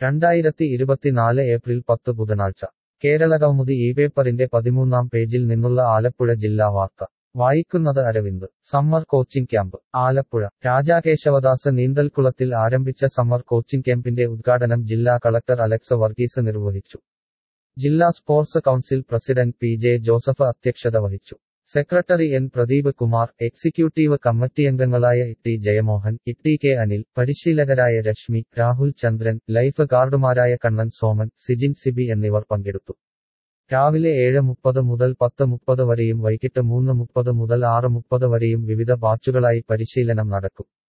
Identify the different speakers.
Speaker 1: രണ്ടായിരത്തി ഇരുപത്തിനാല് ഏപ്രിൽ പത്ത് ബുധനാഴ്ച കേരളകൗമുദി ഈ പേപ്പറിന്റെ പതിമൂന്നാം പേജിൽ നിന്നുള്ള ആലപ്പുഴ ജില്ലാ വാർത്ത വായിക്കുന്നത് Aravind summer coaching camp Alappuzha Rajakesavadas നീന്തൽക്കുളത്തിൽ ആരംഭിച്ച സമ്മർ കോച്ചിംഗ് ക്യാമ്പിന്റെ ഉദ്ഘാടനം ജില്ലാ കളക്ടർ അലക്സ് വർഗീസ് നിർവഹിച്ചു ജില്ലാ sports council president P J Joseph അധ്യക്ഷത വഹിച്ചു secretary N Pradeep Kumar executive കമ്മിറ്റിയംഗങ്ങളായ ടി ജയമോഹൻ ഇട്ടി കെ അനിൽ പരിശീലകരായ രശ്മി രാഹുൽ ചന്ദ്രൻ ലൈഫ് ഗാർഡുമാരായ കണ്ണൻ സോമൻ സിജിൻ സിബി എന്നിവർ പങ്കെടുത്തു രാവിലെ ഏഴ് മുപ്പത് മുതൽ പത്ത് മുപ്പത് വരെയും വൈകിട്ട് മൂന്ന് മുപ്പത് മുതൽ ആറ് മുപ്പത് വരെയും വിവിധ ബാച്ചുകളായി പരിശീലനം നടക്കും